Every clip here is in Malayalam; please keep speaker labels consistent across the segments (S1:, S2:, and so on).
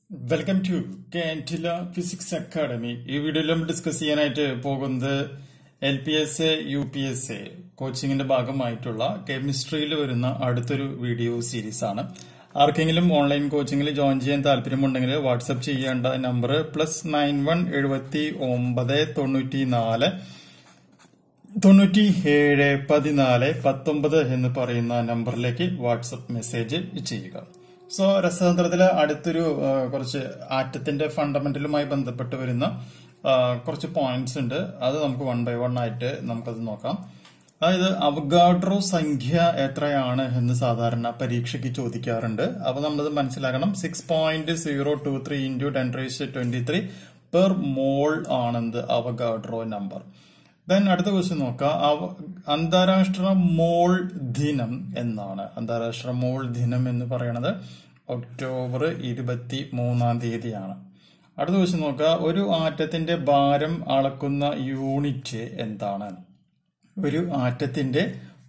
S1: വെൽക്കം ടു കാൻറ്റില ഫിസിക്സ് അക്കാഡമി ഈ വീഡിയോയിൽ നമ്മൾ ഡിസ്കസ് ചെയ്യാനായിട്ട് പോകുന്നത് L P S A U P S A കോച്ചിങ്ങിന്റെ ഭാഗമായിട്ടുള്ള കെമിസ്ട്രിയിൽ വരുന്ന അടുത്തൊരു വീഡിയോ സീരീസ് ആണ് ആർക്കെങ്കിലും ഓൺലൈൻ കോച്ചിങ്ങിൽ ജോയിൻ ചെയ്യാൻ താല്പര്യമുണ്ടെങ്കിൽ വാട്സപ്പ് ചെയ്യേണ്ട നമ്പർ പ്ലസ് നയൻ വൺ എഴുപത്തി ഒമ്പത് തൊണ്ണൂറ്റി നാല് തൊണ്ണൂറ്റി ഏഴ് പതിനാല് പത്തൊമ്പത് എന്ന് പറയുന്ന നമ്പറിലേക്ക് വാട്സപ്പ് മെസ്സേജ് ചെയ്യുക സോ രസതന്ത്രത്തിലെ അടുത്തൊരു ആ, കുറച്ച് ആറ്റത്തിന്റെ ഫണ്ടമെന്റലുമായി ബന്ധപ്പെട്ട് വരുന്ന ആ, കുറച്ച് പോയിന്റ്സ് ഉണ്ട് അത് നമുക്ക് വൺ ബൈ വൺ ആയിട്ട് നമുക്കത് നോക്കാം അതായത് അവഗാഡ്രോ സംഖ്യ എത്രയാണ് എന്ന് സാധാരണ പരീക്ഷയ്ക്ക് ചോദിക്കാറുണ്ട് അപ്പൊ നമ്മളത് മനസ്സിലാക്കണം six point zero two three into ten raise twenty three per mole ആണെന്ത് അവഗാഡ്രോ നമ്പർ ദെൻ അടുത്ത ക്വസ്റ്റ്യൻ നോക്കാം അവ- അന്താരാഷ്ട്ര മോൾ ദിനം എന്നാണ് അന്താരാഷ്ട്ര മോൾ ദിനം എന്ന് പറയുന്നത് ഒക്ടോബർ ഇരുപത്തി മൂന്നാം തീയതിയാണ് അടുത്ത ക്വസ്റ്റ്യൻ നോക്കുക ഒരു ആറ്റത്തിന്റെ ഭാരം അളക്കുന്ന യൂണിറ്റ് എന്താണ് ഒരു ആറ്റത്തിന്റെ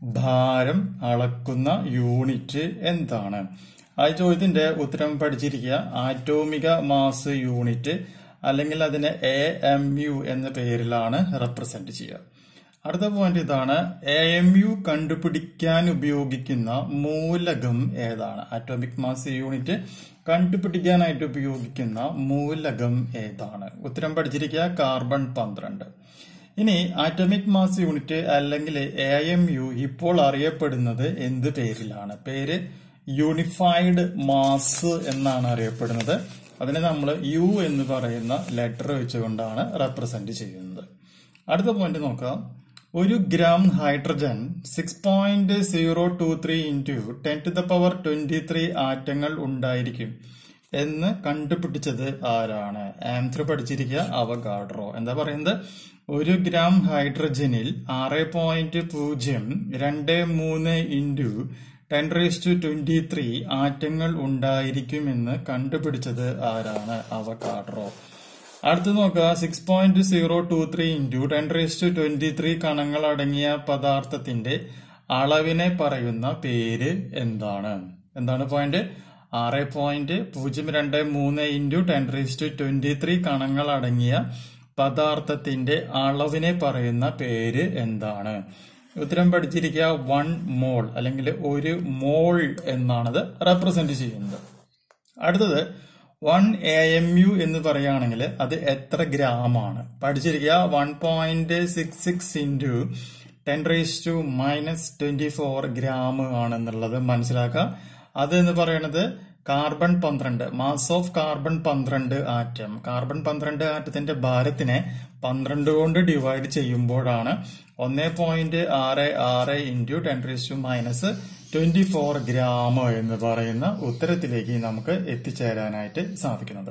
S1: ഭാരം അളക്കുന്ന യൂണിറ്റ് എന്താണ് ആ ചോദ്യത്തിന്റെ ഉത്തരം പഠിച്ചിരിക്കുക ആറ്റോമിക മാസ് യൂണിറ്റ് അല്ലെങ്കിൽ അതിനെ എ എം യു എന്ന പേരിലാണ് റെപ്രസെന്റ് ചെയ്യുക അടുത്ത പോയിന്റ് ഇതാണ് എ എം യു കണ്ടുപിടിക്കാൻ ഉപയോഗിക്കുന്ന മൂലകം ഏതാണ് ആറ്റോമിക് മാസ് യൂണിറ്റ് കണ്ടുപിടിക്കാനായിട്ട് ഉപയോഗിക്കുന്ന മൂലകം ഏതാണ് ഉത്തരം പഠിച്ചിരിക്കുക കാർബൺ പന്ത്രണ്ട് ഇനി ആറ്റോമിക് മാസ് യൂണിറ്റ് അല്ലെങ്കിൽ എ എം യു ഇപ്പോൾ അറിയപ്പെടുന്നത് എന്ത് പേരിലാണ് പേര് യൂണിഫൈഡ് മാസ് എന്നാണ് അറിയപ്പെടുന്നത് അതിനെ നമ്മൾ യു എന്ന് പറയുന്ന ലെറ്റർ വെച്ചുകൊണ്ടാണ് റെപ്രസെന്റ് ചെയ്യുന്നത് അടുത്ത പോയിന്റ് നോക്കാം ഒരു gram hydrogen six point zero two three into ten to the power twenty three ആറ്റങ്ങൾ ഉണ്ടായിരിക്കും എന്ന് കണ്ടുപിടിച്ചത് ആരാണ് ആൻസർ പഠിച്ചിരിക്കുക അവഗാഡ്രോ എന്താ പറയുന്നത് ഒരു ഗ്രാം ഹൈഡ്രജനിൽ ആറ് പോയിന്റ് പൂജ്യം രണ്ട് മൂന്ന് into ten raise to twenty three ആറ്റങ്ങൾ ഉണ്ടായിരിക്കുമെന്ന് കണ്ടുപിടിച്ചത് ആരാണ് അവഗാഡ്രോ അടുത്ത് നോക്കുക six point zero two three into ten raise to twenty three കണങ്ങൾ അടങ്ങിയ പദാർത്ഥത്തിന്റെ അളവിനെ പറയുന്ന പേര് എന്താണ് എന്താണ് പോയിന്റ് ആറ് പോയിന്റ് പൂജ്യം രണ്ട് മൂന്ന് into ten raise to twenty three കണങ്ങൾ അടങ്ങിയ പദാർത്ഥത്തിന്റെ അളവിനെ പറയുന്ന പേര് എന്താണ് ഉത്തരം പഠിച്ചിരിക്കുക വൺ മോൾ അല്ലെങ്കിൽ ഒരു മോൾ എന്നാണത് റെപ്രസെന്റ് ചെയ്യുന്നത് അടുത്തത് വൺ എ എം യു എന്ന് പറയുകയാണെങ്കിൽ അത് എത്ര ഗ്രാം ആണ് പഠിച്ചിരിക്കുക one point six six into ten raise to minus twenty four gram ആണെന്നുള്ളത് മനസ്സിലാക്കുക അത് എന്ന് പറയുന്നത് കാർബൺ പന്ത്രണ്ട് മാസ് ഓഫ് കാർബൺ പന്ത്രണ്ട് ആറ്റം കാർബൺ പന്ത്രണ്ട് ആറ്റത്തിന്റെ ഭാരത്തിനെ പന്ത്രണ്ട് കൊണ്ട് ഡിവൈഡ് ചെയ്യുമ്പോഴാണ് ഒന്ന് പോയിന്റ് ആറ് ആറ് into ten raise to minus twenty four gram എന്ന് പറയുന്ന ഉത്തരത്തിലേക്ക് നമുക്ക് എത്തിച്ചേരാനായിട്ട് സാധിക്കുന്നത്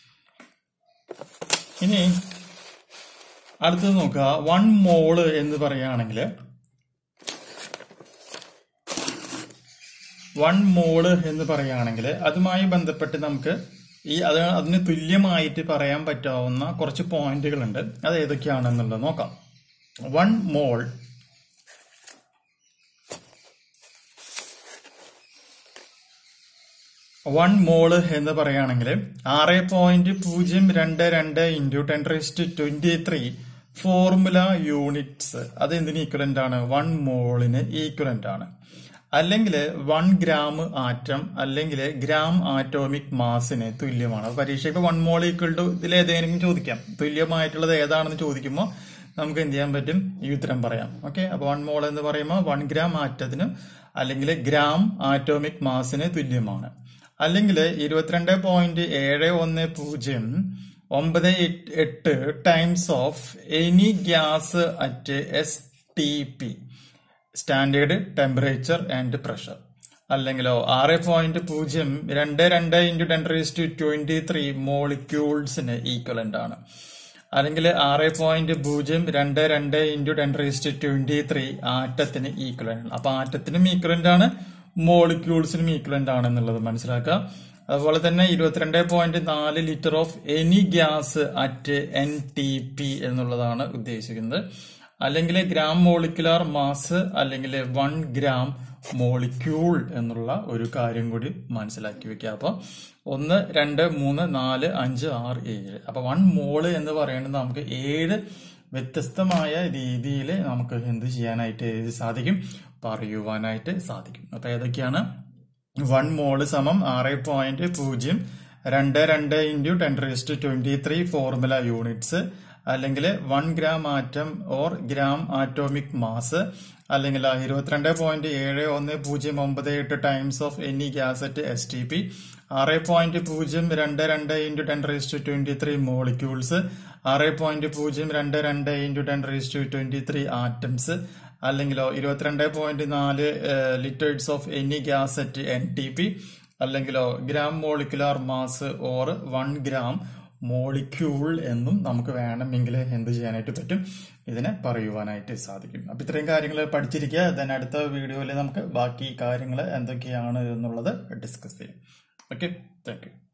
S1: ഇനി അടുത്തത് നോക്കുക വൺ മോള് എന്ന് പറയുകയാണെങ്കിൽ വൺ മോള് എന്ന് പറയുകയാണെങ്കിൽ അതുമായി ബന്ധപ്പെട്ട് നമുക്ക് ഈ അത് അതിന് തുല്യമായിട്ട് പറയാൻ പറ്റാവുന്ന കുറച്ച് പോയിന്റുകളുണ്ട് അത് ഏതൊക്കെയാണെന്നുള്ളത് നോക്കാം വൺ മോൾ വൺ മോള് എന്ന് പറയുകയാണെങ്കിൽ ആറ് പോയിന്റ് പൂജ്യം രണ്ട് രണ്ട് into ten raised twenty three formula units അത് എന്തിന് ഈക്വലന്റ് ആണ് വൺ മോളിന് ഈക്വലന്റ് ആണ് അല്ലെങ്കിൽ വൺ ഗ്രാം ആറ്റം അല്ലെങ്കിൽ ഗ്രാം ആറ്റോമിക് മാസിന് തുല്യമാണ് പരീക്ഷയ്ക്ക് വൺ മോൾ ഈക്വൽ ടു ഇതിൽ ഏതെങ്കിലും ചോദിക്കാം തുല്യമായിട്ടുള്ളത് ഏതാണെന്ന് ചോദിക്കുമ്പോൾ നമുക്ക് എന്ത് ചെയ്യാൻ പറ്റും ഈ ഉത്തരം പറയാം ഓക്കെ അപ്പൊ വൺ മോൾ എന്ന് പറയുമ്പോൾ വൺ ഗ്രാം ആറ്റത്തിന് അല്ലെങ്കിൽ ഗ്രാം ആറ്റോമിക് മാസിന് തുല്യമാണ് അല്ലെങ്കിൽ ഇരുപത്തിരണ്ട് പോയിന്റ് ഏഴ് ഒന്ന് പൂജ്യം ഒമ്പത് എട്ട് എട്ട് times of any gas at S T P standard temperature and pressure അല്ലെങ്കിലോ ആറ് പോയിന്റ് പൂജ്യം രണ്ട് രണ്ട് into ten raise to twenty three മോളിക്യൂൾസിന് ഈക്വലന്റ് ആണ് അല്ലെങ്കിൽ ആറ് പോയിന്റ് പൂജ്യം രണ്ട് രണ്ട് into ten raise to twenty three ആറ്റത്തിന് ഈക്വലന്റ് ആണ് അപ്പൊ ആറ്റത്തിനും ഈക്വലന്റ് ആണ് മോളിക്യൂൾസിനും ഈക്വലന്റ് ആണ് എന്നുള്ളത് മനസ്സിലാക്കുക അതുപോലെ തന്നെ ഇരുപത്തിരണ്ട് പോയിന്റ് നാല് litre of any gas at N T P എന്നുള്ളതാണ് ഉദ്ദേശിക്കുന്നത് അല്ലെങ്കിൽ ഗ്രാം മോളിക്കുലാർ മാസ് അല്ലെങ്കിൽ വൺ ഗ്രാം മോളിക്യൂൾ എന്നുള്ള ഒരു കാര്യം കൂടി മനസ്സിലാക്കി വെക്കുക അപ്പൊ ഒന്ന് രണ്ട് മൂന്ന് നാല് അഞ്ച് ആറ് ഏഴ് അപ്പൊ വൺ മോള് എന്ന് പറയുന്നത് നമുക്ക് ഏഴ് വ്യത്യസ്തമായ രീതിയിൽ നമുക്ക് എന്ത് ചെയ്യാനായിട്ട് സാധിക്കും പറയുവാനായിട്ട് സാധിക്കും അപ്പൊ ഏതൊക്കെയാണ് വൺ മോള് സമം ആറ് പോയിന്റ് പൂജ്യം രണ്ട് രണ്ട് into ten raised twenty three formula units അല്ലെങ്കിൽ one gram atom or gram atomic mass അല്ലെങ്കിൽ ഇരുപത്തിരണ്ട് പോയിന്റ് ഏഴ് ഒന്ന് പൂജ്യം ഒമ്പത് എട്ട് times of any gas at S T P ആറ് പോയിന്റ് പൂജ്യം രണ്ട് രണ്ട് into ten raised twenty three molecules ആറ് പോയിന്റ് പൂജ്യം രണ്ട് രണ്ട് into ten raised twenty three atoms അല്ലെങ്കിലോ ഇരുപത്തിരണ്ട് പോയിന്റ് നാല് litres of any gas at N T P അല്ലെങ്കിലോ gram molecular mass or one gram molecule എന്നും നമുക്ക് വേണമെങ്കിൽ എന്ത് ചെയ്യാനായിട്ട് പറ്റും ഇതിനെ പറയുവാനായിട്ട് സാധിക്കും അപ്പൊ ഇത്രയും കാര്യങ്ങൾ പഠിച്ചിരിക്കുക ദെൻ അടുത്ത വീഡിയോയിൽ നമുക്ക് ബാക്കി കാര്യങ്ങൾ എന്തൊക്കെയാണ് എന്നുള്ളത് ഡിസ്കസ് ചെയ്യാം ഓക്കെ താങ്ക് യു